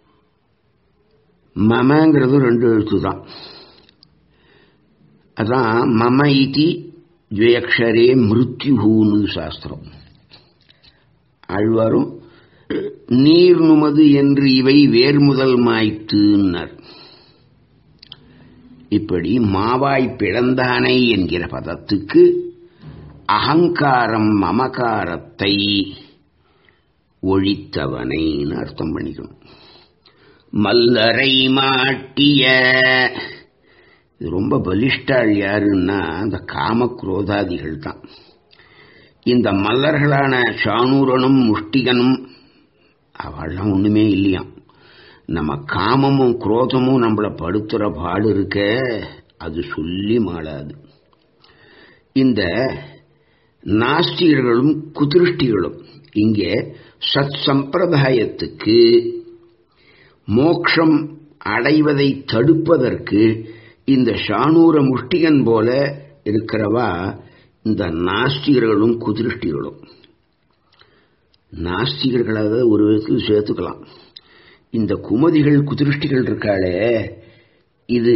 மமங்கிறதும் ரெண்டு எழுத்து தான் அதான் மம இதி துவயக்ஷரே மிருத்யுன்னு சாஸ்திரம் ஆழ்வாரும் நீர் நுமது என்று இவை வேர் முதல் மாய்த்துனர் இப்படி மாவாய் பிளந்தானை என்கிற பதத்துக்கு அகங்காரம் மமகாரத்தை ஒழித்தவனைன்னு அர்த்தம் பண்ணிக்கணும் மல்லரை மாட்டிய இது ரொம்ப பலிஷ்டாள் யாருன்னா அந்த காம குரோதாதிகள் தான் இந்த மல்லர்களான சாணூரனும் முஷ்டிகனும் அவள்லாம் ஒண்ணுமே இல்லையாம் நம்ம காமமும் குரோதமும் நம்மளை படுத்துற பாடு இருக்க அது சொல்லி மாளாது இந்த நாஸ்திகர்களும் குதிருஷ்டிகளும் இங்கே சத் சம்பிரதாயத்துக்கு மோக்ஷம் அடைவதை தடுப்பதற்கு இந்த ஷானூர முஷ்டிகன் போல இருக்கிறவா இந்த நாஸ்திகர்களும் குதிருஷ்டிகளும் நாஸ்திகர்களாக ஒரு விதத்தில் சேர்த்துக்கலாம் இந்த குமதிகள் குதிருஷ்டிகள் இருக்காளே இது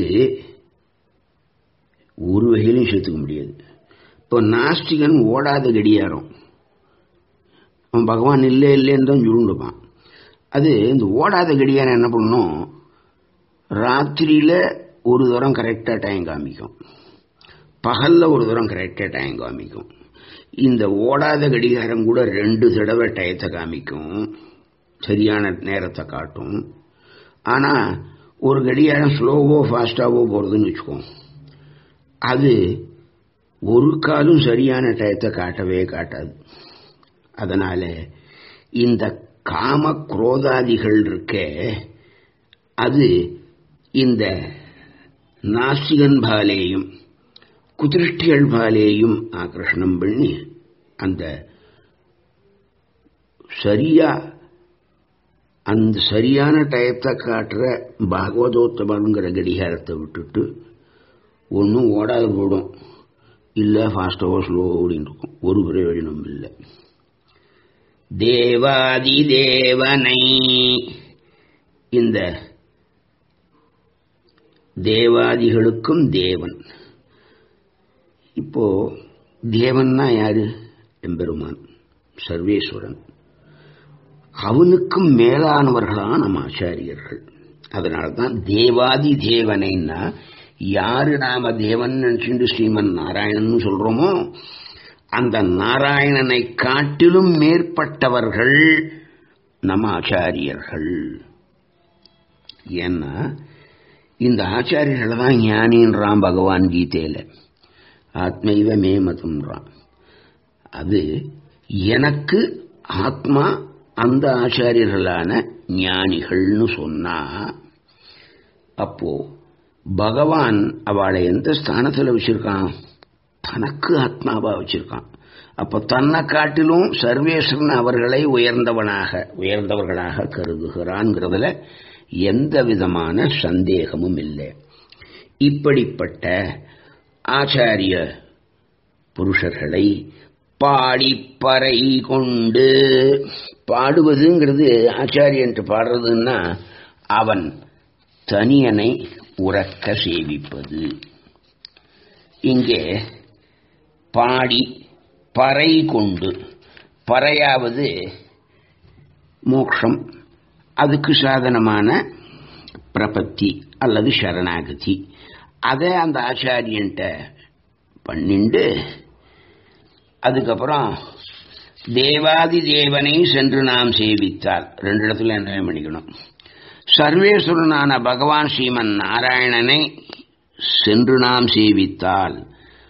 ஒரு வகையிலும் சேர்த்துக்க முடியாது இப்போ நாஸ்திகன் ஓடாத கடியாரம் அவன் பகவான் இல்லை இல்லைன்னு தான் சுருண்டுப்பான் அது இந்த ஓடாத கடியாரம் என்ன பண்ணும் ராத்திரியில ஒரு தரம் கரெக்டாக டைம் காமிக்கும் பகல்ல ஒரு தரம் கரெக்டாக டைம் காமிக்கும் இந்த ஓடாத கடிகாரம் கூட ரெண்டு தடவை டயத்தை காமிக்கும் சரியான நேரத்தை காட்டும் ஆனா ஒரு கடிகாரம் ஸ்லோவோ ஃபாஸ்டாவோ போறதுன்னு வச்சுக்கோ அது ஒரு காலும் சரியான டயத்தை காட்டவே காட்டாது அதனால இந்த காம குரோதாதிகள் இருக்க அது இந்த நாஸ்திகன் பாலேயும் குதிருஷ்டிகள் பாலேயும் ஆக்கர்ஷணம் பண்ணி அந்த சரியா அந்த சரியான டயத்தை காட்டுற பாகவதோத்தமங்கிற கடிகாரத்தை விட்டுட்டு ஒன்றும் ஓடாத போடும் இல்லை ஃபாஸ்டாவோ ஸ்லோ ஓடின்னு இருக்கும் ஒரு பிரயோஜனம் இல்லை தேவாதி தேவனை இந்த தேவாதிகளுக்கும் தேவன் இப்போ தேவன்னா யாரு எம்பெருமான் சர்வேஸ்வரன் அவனுக்கும் மேலானவர்களா நம்ம ஆச்சாரியர்கள் அதனால்தான் தேவாதி தேவனைன்னா யாரு நாம தேவன் நினைச்சுட்டு ஸ்ரீமன் நாராயணன் சொல்றோமோ அந்த நாராயணனை காட்டிலும் மேற்பட்டவர்கள் நம்ம ஆச்சாரியர்கள் ஏன்னா இந்த ஆச்சாரியர்களை தான் ஞானின்றான் பகவான் கீதையில ஆத்மைவ மேமதுன்றான் அது எனக்கு ஆத்மா அந்த ஆச்சாரியர்களான ஞானிகள்னு சொன்னா அப்போ பகவான் அவளை எந்த ஸ்தானத்தில் வச்சிருக்கான் தனக்கு ஆத்மாவா வச்சிருக்கான் அப்போ தன்னை காட்டிலும் சர்வேஸ்வரன் அவர்களை உயர்ந்தவனாக உயர்ந்தவர்களாக கருதுகிறான்ங்கிறதுல எந்த விதமான சந்தேகமும் இல்லை இப்படிப்பட்ட ஆச்சாரிய புருஷர்களை பாடிப்பறை கொண்டு பாடுவதுங்கிறது ஆச்சாரியன்ட்டு பாடுறதுன்னா அவன் தனியனை உறக்க சேவிப்பது இங்கே பாடி பறை கொண்டு பறையாவது மோக்ஷம் அதுக்கு சாதனமான பிரபத்தி அல்லது சரணாகதி அதை அந்த ஆச்சாரியன்ட்ட பண்ணிண்டு அதுக்கப்புறம் தேவாதி தேவனை சென்று நாம் சேவித்தால் ரெண்டு இடத்துல என்ன பண்ணிக்கணும் சர்வேஸ்வரனான பகவான் ஸ்ரீமன் நாராயணனை சென்று நாம் சேவித்தால்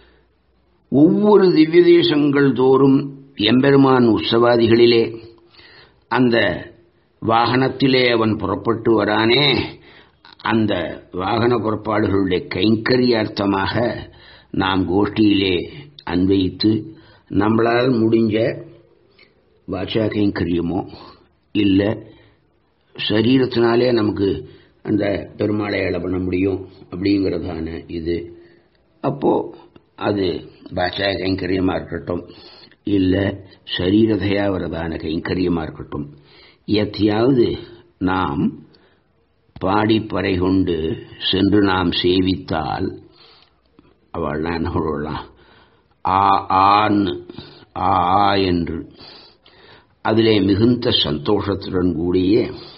ஒவ்வொரு திவ்ய தேசங்கள் தோறும் எம்பெருமான் உற்சவாதிகளிலே அந்த வாகனத்திலே அவன் புறப்பட்டு வரானே அந்த வாகன புறப்பாடுகளுடைய கைங்கரியார்த்தமாக நாம் கோஷ்டியிலே அன்வயித்து நம்மளால் முடிஞ்ச வாச்சா கைங்கரியமோ இல்லை சரீரத்தினாலே நமக்கு அந்த பெருமாளை இழ பண்ண முடியும் அப்படிங்கிறதான இது அப்போ அது பாச்சா கைங்கரியமாக இருக்கட்டும் இல்லை சரீரதையாவரதான கைங்கரியமாக இருக்கட்டும் எத்தையாவது நாம் பாடிப்பறை கொண்டு சென்று நாம் சேவித்தால் அவள் என்ன சொல்லலாம் ஆ ஆன்னு ஆ ஆ என்று அதிலே மிகுந்த சந்தோஷத்துடன் கூடிய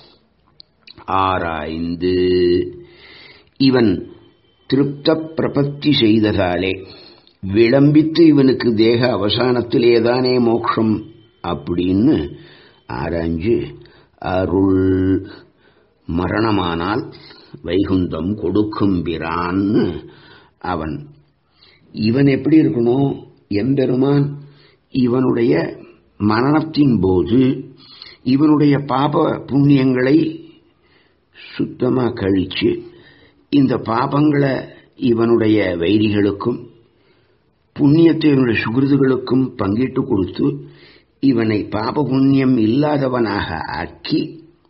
ஆராய்ந்து இவன் திருப்த பிரபத்தி செய்ததாலே விளம்பித்து இவனுக்கு தேக அவசானத்திலேதானே மோட்சம் அப்படின்னு ஆராய்ஞ்சு அருள் மரணமானால் வைகுந்தம் கொடுக்கும் பிரான்னு அவன் இவன் எப்படி இருக்கணும் எம்பெருமான் இவனுடைய மரணத்தின் போது இவனுடைய பாப புண்ணியங்களை சுத்தமாக கழிச்சு இந்த பாபங்களை இவனுடைய வைரிகளுக்கும் புண்ணியத்தை இவனுடைய சுகிருதுகளுக்கும் பங்கிட்டு கொடுத்து இவனை பாப புண்ணியம் இல்லாதவனாக ஆக்கி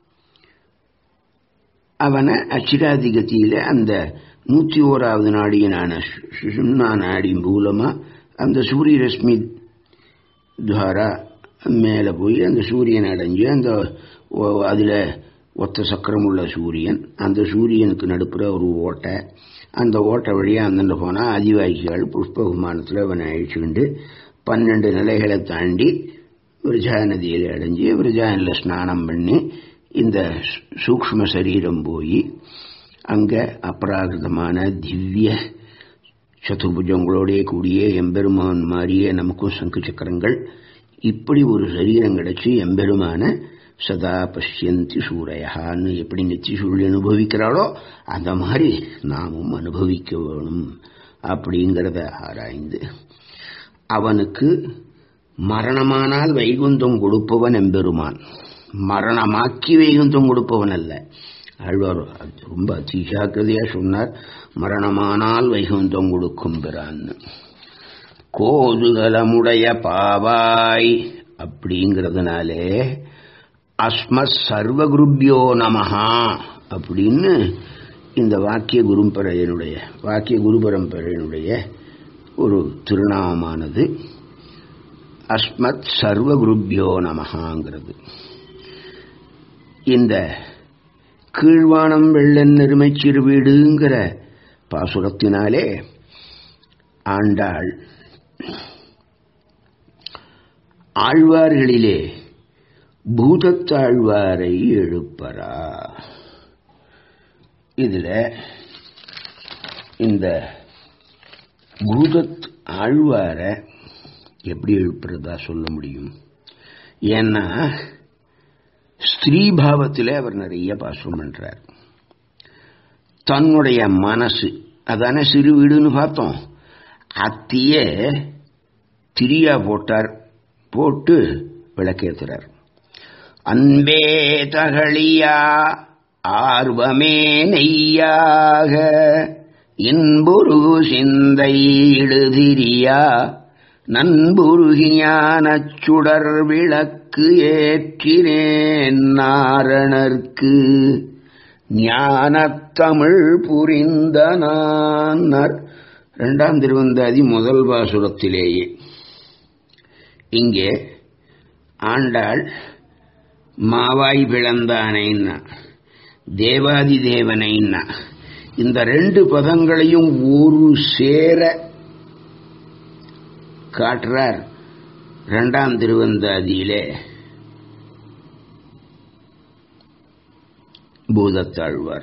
அவனை அச்சிராதிகத்தியில அந்த நூற்றி ஓராவது நாடியனான சுஷும்னா நாடி மூலமா அந்த சூரிய ரஷ்மி துவாரா மேலே போய் அந்த சூரியன் அடைஞ்சு அந்த அதில் ஒத்த சக்கரம் உள்ள சூரியன் அந்த சூரியனுக்கு நடுப்புற ஒரு ஓட்டை அந்த ஓட்டை வழியாக அந்தண்ட போனால் ஆதிவாசிகள் புஷ்ப விமானத்தில் அவனை அழிச்சுக்கிண்டு பன்னெண்டு நிலைகளை தாண்டி விரஜா நதியில் அடைஞ்சு விரஜானில் ஸ்நானம் பண்ணி இந்த சூக்ம சரீரம் போய் அங்கே அபராகிருதமான திவ்ய சதுர்புஜங்களோடே கூடிய எம்பெருமான் மாதிரியே நமக்கும் சங்கு சக்கரங்கள் இப்படி ஒரு சரீரம் கிடைச்சி எம்பெருமான சதா பஷ்யந்தி சூரையான்னு எப்படி நெத்தி சூழல் அனுபவிக்கிறாளோ அந்த மாதிரி நாமும் அனுபவிக்க வேணும் அப்படிங்கிறத ஆராய்ந்து அவனுக்கு மரணமானால் வைகுந்தம் கொடுப்பவன் எம்பெருமான் மரணமாக்கி வைகுந்தம் கொடுப்பவன் அல்ல ஆழ்வார் ரொம்ப அதிஜாக்கிரதையா சொன்னார் மரணமானால் வைகுந்தம் கொடுக்கும் பிறான்னு கோதுகலமுடைய பாவாய் அப்படிங்கிறதுனாலே அஸ்மத் சர்வகுருபியோ நமஹா அப்படின்னு இந்த வாக்கிய குரும்பரையனுடைய வாக்கிய குரு பரம்பரையினுடைய ஒரு திருநாமமானது அஸ்மத் சர்வகுருபியோ நமஹாங்கிறது இந்த கீழ்வானம் வெள்ளன் நெருமை சிறுவீடுங்கிற பாசுரத்தினாலே ஆண்டாள் ஆழ்வார்களிலே பூதத்தாழ்வாரை எழுப்பரா இதுல இந்த பூதத் ஆழ்வார எப்படி எழுப்புறதா சொல்ல முடியும் ஏன்னா ஸ்திரீபாவத்தில் அவர் நிறைய பாசம் பண்றார் தன்னுடைய மனசு அதானே சிறு வீடுன்னு பார்த்தோம் அத்திய திரியா போட்டார் போட்டு விளக்கேத்துறார் அன்பே தகழியா ஆர்வமே நெய்யாக இன்புரு சிந்தை இழுதிரியா நண்புருகி ஞானச் சுடர் விளக்கு ஏற்றினேன் நாரணர்க்கு ஞானத்தமிழ் புரிந்த நான்னர் இரண்டாம் திருவந்தாதி முதல் பாசுரத்திலேயே இங்கே ஆண்டாள் மாவாய் பிளந்தானைன்னா தேவாதி தேவனைன்னா இந்த ரெண்டு பதங்களையும் ஒரு சேர காட்டுறார் இரண்டாம் திருவந்தாதியிலே பூதத்தாழ்வார்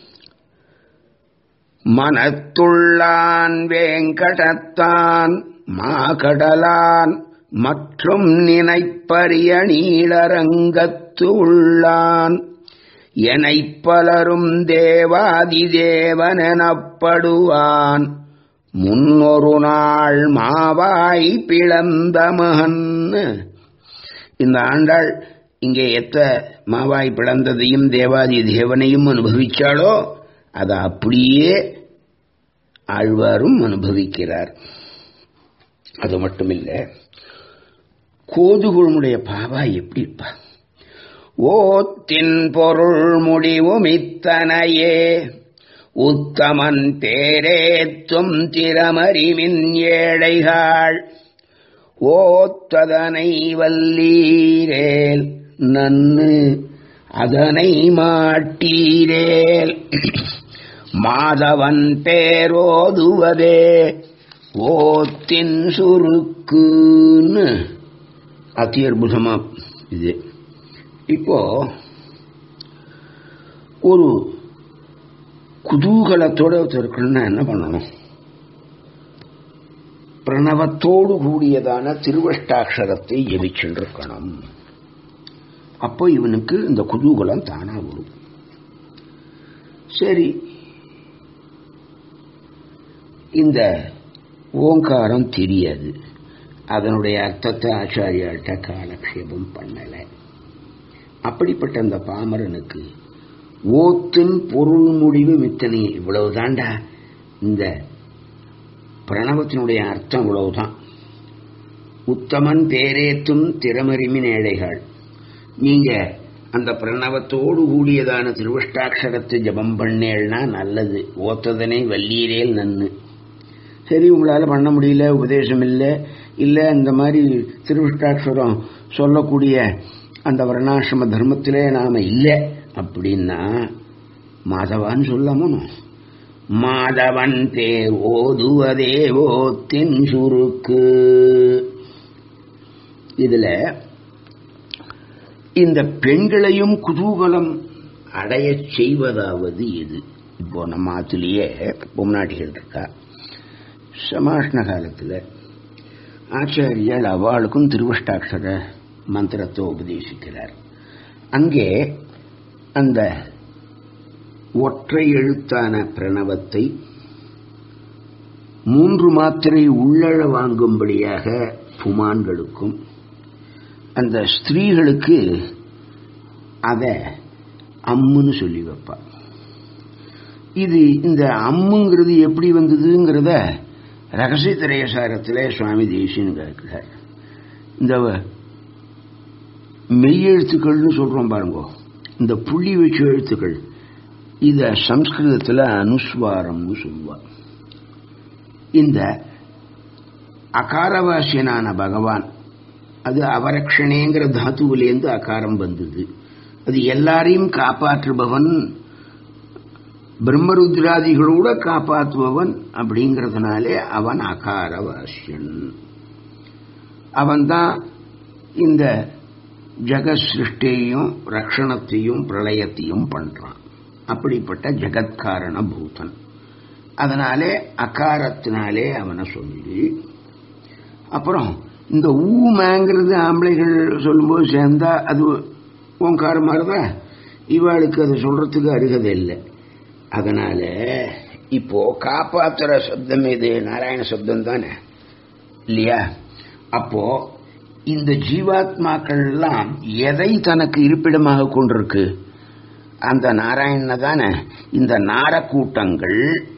மனத்துள்ளான் வேங்கடத்தான் மாகடலான் மற்றும் நினைப்பரிய நீளரங்கத்து உள்ளான் எனைப் பலரும் தேவாதி தேவனெனப்படுவான் முன்னொரு நாள் மாவாய் பிளந்த மகன் இந்த ஆண்டாள் இங்கே எத்த மாவாய் பிளந்ததையும் தேவாதி தேவனையும் அனுபவிச்சாளோ அதை அப்படியே ஆழ்வாரும் அனுபவிக்கிறார் அது மட்டுமில்ல கோதுகுழுமுடைய பாவா எப்படி இருப்பா ஓத்தின் பொருள் முடிவும் இத்தனையே உத்தமன் பேரேத்தும் திறமறிவின் ஏழைகாள் ஓத்ததனை வல்லீரேல் நன்னு அதனை மாட்டீரேல் மாதவன் பேரோதுவதே ஓத்தின் சுருக்குன்னு அதி அற்புதமா இது இப்போ ஒரு குதூகலத்தோட இருக்கணும்னா என்ன பண்ணணும் பிரணவத்தோடு கூடியதான திருவஷ்டாட்சரத்தை ஜெபிச்சுருக்கணும் அப்போ இவனுக்கு இந்த குதூகலம் தானா வரும் சரி இந்த ஓங்காரம் தெரியாது அதனுடைய அர்த்தத்தை ஆச்சாரியாட்ட காலக்ஷேபம் பண்ணலை அப்படிப்பட்ட அந்த பாமரனுக்கு ஓத்தின் பொருள் முடிவு மித்தனை இவ்வளவு தாண்டா இந்த பிரணவத்தினுடைய அர்த்தம் இவ்வளவுதான் உத்தமன் பேரேத்தும் திறமறிமின் ஏழைகள் நீங்க அந்த பிரணவத்தோடு கூடியதான திருவஷ்டாட்சரத்தை ஜபம் பண்ணேள்னா நல்லது ஓத்ததனை வல்லீரேல் நன்னு சரி உங்களால் பண்ண முடியல உபதேசம் இல்லை இல்லை இந்த மாதிரி திருவிஷ்டாட்சரம் சொல்லக்கூடிய அந்த வர்ணாசிரம தர்மத்திலே நாம இல்லை அப்படின்னா மாதவான்னு சொல்லாமோ மாதவன் பேர் ஓதுவதே ஓத்தின் சுருக்கு இதுல இந்த பெண்களையும் குதூகலம் அடைய செய்வதாவது எது இப்போ நம்ம ஆத்துலேயே பொம்நாட்டிகள் இருக்கா சமாஷ்ண காலத்தில் ஆச்சாரியால் அவளுக்கும் திருவஷ்டாட்சர மந்திரத்தை உபதேசிக்கிறார் அங்கே அந்த ஒற்றை எழுத்தான பிரணவத்தை மூன்று மாத்திரை உள்ளழ வாங்கும்படியாக புமான்களுக்கும் அந்த ஸ்திரீகளுக்கு அதை அம்முன்னு சொல்லி வைப்பா இது இந்த அம்முங்கிறது எப்படி வந்ததுங்கிறத ரகசிய திரையசாரத்தில் சுவாமி தேசியன் கேட்கிறார் இந்த மெய்யெழுத்துக்கள்னு சொல்றோம் பாருங்க இந்த புள்ளி வச்சு எழுத்துக்கள் இத சம்ஸ்கிருதத்தில் அனுஸ்வாரம்னு சொல்லுவார் இந்த அகாரவாசியனான பகவான் அது அவரக்ஷணேங்கிற தாத்துவிலேருந்து அகாரம் வந்தது அது எல்லாரையும் காப்பாற்றுபவன் பிரம்மருத்ராதிகளோட காப்பாற்றுபவன் அப்படிங்கிறதுனாலே அவன் அகாரவாசியன் அவன்தான் இந்த ஜெகத் சிருஷ்டியையும் ரக்ஷணத்தையும் பிரளயத்தையும் பண்றான் அப்படிப்பட்ட ஜெகத்காரண பூதன் அதனாலே அகாரத்தினாலே அவனை சொல்லி அப்புறம் இந்த ஊமங்கிறது ஆம்பளைகள் சொல்லும்போது சேர்ந்தா அது ஓங்காரம் மாதிரிதான் இவாளுக்கு அது சொல்றதுக்கு அருகதை இல்லை அதனால இப்போ காப்பாத்துற சப்தம் இது நாராயண சப்தம் தானே இல்லையா அப்போ இந்த ஜீவாத்மாக்கள் எல்லாம் எதை தனக்கு இருப்பிடமாக கொண்டிருக்கு அந்த நாராயண தானே இந்த நாரக்கூட்டங்கள்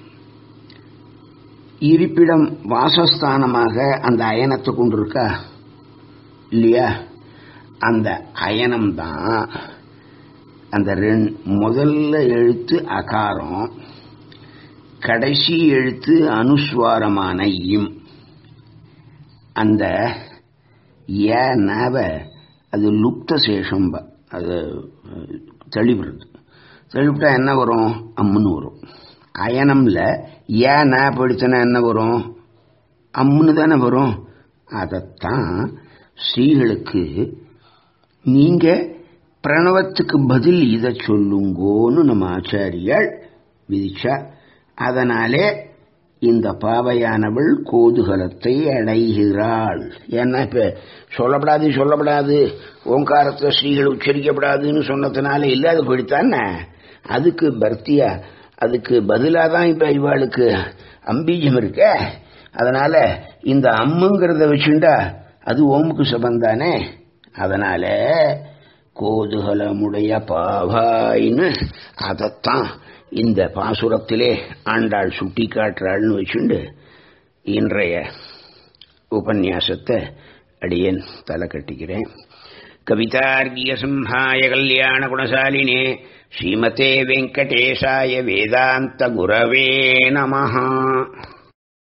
இருப்பிடம் வாசஸ்தானமாக அந்த அயனத்தை கொண்டிருக்கா இல்லையா அந்த அயனம் தான் அந்த ரெண் முதல்ல எழுத்து அகாரம் கடைசி எழுத்து அனுஸ்வாரமான இம் அந்த ஏ நாவ அது லுப்த சேஷம் அது தெளிவுறது தெளிவிட்டா என்ன வரும் அம்முன்னு வரும் அயனம்ல ஏன் நா படித்தனா என்ன வரும் அம்முன்னு தானே வரும் அதைத்தான் ஸ்ரீகளுக்கு நீங்க பிரணவத்துக்கு பதில் இதை சொல்லுங்கோன்னு நம்ம ஆச்சாரியால் விதிச்சா அதனாலே இந்த பாவையானவள் கோதுகலத்தை அடைகிறாள் ஏன்னா இப்ப சொல்லப்படாது சொல்லப்படாது ஓங்காரத்தை ஸ்ரீகள் உச்சரிக்கப்படாதுன்னு சொன்னதுனால இல்லாத போயிடுத்தானே அதுக்கு பர்த்தியா அதுக்கு பதிலாக தான் இப்ப இவாளுக்கு அம்பீஜம் இருக்க அதனால இந்த அம்முங்கிறத வச்சுண்டா அது ஓமுக்கு சபந்தானே அதனால கோதுகலமுடைய பாவாயின்னு அதைத்தான் இந்த பாசுரத்திலே ஆண்டாள் சுட்டி காட்டுறாள்னு வச்சுண்டு இன்றைய உபன்யாசத்தை அடியேன் தலை கட்டிக்கிறேன் கவிதார்கிய சிம்ஹாய கல்யாண குணசாலினே ஸ்ரீமதே வெங்கடேஷாய வேதாந்த குரவே நமஹா